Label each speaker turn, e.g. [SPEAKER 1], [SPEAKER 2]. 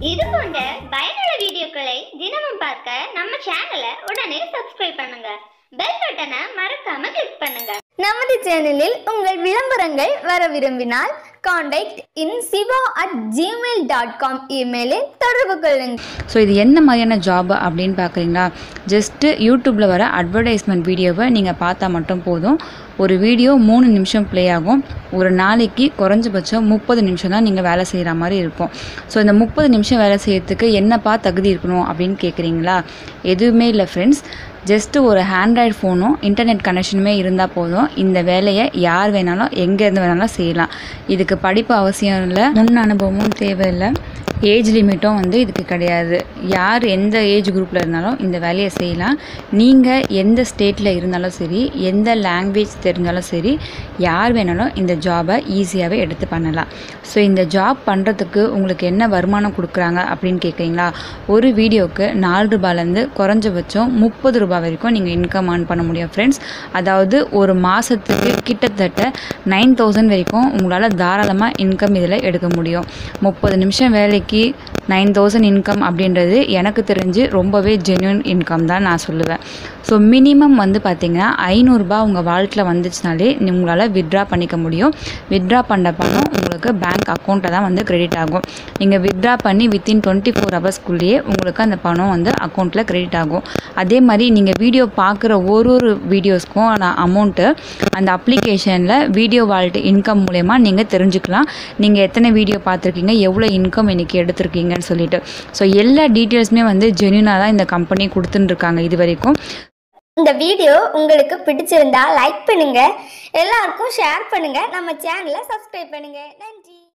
[SPEAKER 1] இது போன்ற பயனுள்ள வீடியோக்களை தினமும் பார்க்க நம்ம சேனலை உடனே சப்ஸ்கிரைப் பண்ணுங்க பெல் பட்டனை மறக்காம கிளிக் பண்ணுங்க
[SPEAKER 2] நமது சேனலில் உங்கள் விளம்பரங்கள் வர விரும்பினால் contact in Siva at Gmail dot com இமெயிலில் தொடர்பு கொள்ளுங்கள்
[SPEAKER 3] ஸோ இது என்ன மாதிரியான ஜாப் அப்படின்னு பார்க்குறீங்களா ஜஸ்ட்டு யூடியூப்பில் வர அட்வர்டைஸ்மெண்ட் வீடியோவை நீங்கள் பார்த்தா மட்டும் போதும் ஒரு வீடியோ மூணு நிமிஷம் ப்ளே ஆகும் ஒரு நாளைக்கு குறைஞ்சபட்சம் முப்பது நிமிஷம் தான் நீங்கள் வேலை செய்கிற மாதிரி இருக்கும் ஸோ இந்த முப்பது நிமிஷம் வேலை செய்யறதுக்கு என்னப்பா தகுதி இருக்கணும் அப்படின்னு கேட்குறீங்களா எதுவுமே இல்லை ஃப்ரெண்ட்ஸ் ஜஸ்ட்டு ஒரு ஆண்ட்ராய்டு ஃபோனும் இன்டர்நெட் கனெக்ஷனுமே இருந்தால் போதும் இந்த வேலையை யார் வேணாலும் எங்கேருந்து வேணாலும் செய்யலாம் இதுக்கு படிப்பு அவசியம் இல்லை முன் அனுபவமும் தேவையில்லை ஏஜ் லிமிட்டும் வந்து இதுக்கு கிடையாது யார் எந்த ஏஜ் குரூப்பில் இருந்தாலும் இந்த வேலையை செய்யலாம் நீங்கள் எந்த ஸ்டேட்டில் இருந்தாலும் சரி எந்த லாங்குவேஜ் தெரிஞ்சாலும் சரி யார் வேணாலும் இந்த ஜாபை ஈஸியாகவே எடுத்து பண்ணலாம் ஸோ இந்த ஜாப் பண்ணுறதுக்கு உங்களுக்கு என்ன வருமானம் கொடுக்குறாங்க அப்படின்னு கேட்குறீங்களா ஒரு வீடியோவுக்கு நாலு ரூபாயிலேருந்து குறைஞ்சபட்சம் முப்பது ரூபாய் வரைக்கும் நீங்கள் இன்கம் earn பண்ண முடியும் ஃப்ரெண்ட்ஸ் அதாவது ஒரு மாதத்துக்கு கிட்டத்தட்ட நைன் தௌசண்ட் வரைக்கும் உங்களால் தாராளமாக இன்கம் இதில் எடுக்க முடியும் முப்பது நிமிஷம் வேலைக்கு நைன் தௌசண்ட் இன்கம் அப்படின்றது எனக்கு தெரிஞ்சு ரொம்பவே ஜென்யூன் இன்கம் தான் நான் சொல்லுவேன் ஸோ மினிமம் வந்து பார்த்திங்கன்னா ஐநூறுரூபா உங்கள் வாழ்க்கையில் வந்துச்சுனாலே நீ உங்களால் வித்ட்ரா பண்ணிக்க முடியும் வித்ட்ரா பண்ண பணம் உங்களுக்கு பேங்க் அக்கௌண்ட்டில் தான் வந்து கிரெடிட் ஆகும் நீங்கள் வித்ட்ரா பண்ணி வித்தின் டுவெண்ட்டி ஃபோர் ஹவர்ஸ்க்குள்ளேயே உங்களுக்கு அந்த பணம் வந்து அக்கௌண்ட்டில் கிரெடிட் ஆகும் அதே மாதிரி நீங்கள் வீடியோ பார்க்குற ஒரு ஒரு வீடியோஸ்க்கும் நான் அமௌண்ட்டு அந்த அப்ளிகேஷனில் வீடியோ வால்ட் இன்கம் மூலயமா நீங்கள் தெரிஞ்சுக்கலாம் நீங்கள் எத்தனை வீடியோ பார்த்துருக்கீங்க எவ்வளோ இன்கம் இன்றைக்கி எடுத்திருக்கீங்கன்னு சொல்லிட்டு ஸோ எல்லா டீட்டெயில்ஸுமே வந்து ஜென்யூனாக தான் இந்த கம்பெனி கொடுத்துட்டுருக்காங்க இது வரைக்கும்
[SPEAKER 2] இந்த வீடியோ உங்களுக்கு பிடிச்சிருந்தா லைக் பண்ணுங்க எல்லாருக்கும் ஷேர் பண்ணுங்க நம்ம சேனலை சப்ஸ்கிரைப் பண்ணுங்க நன்றி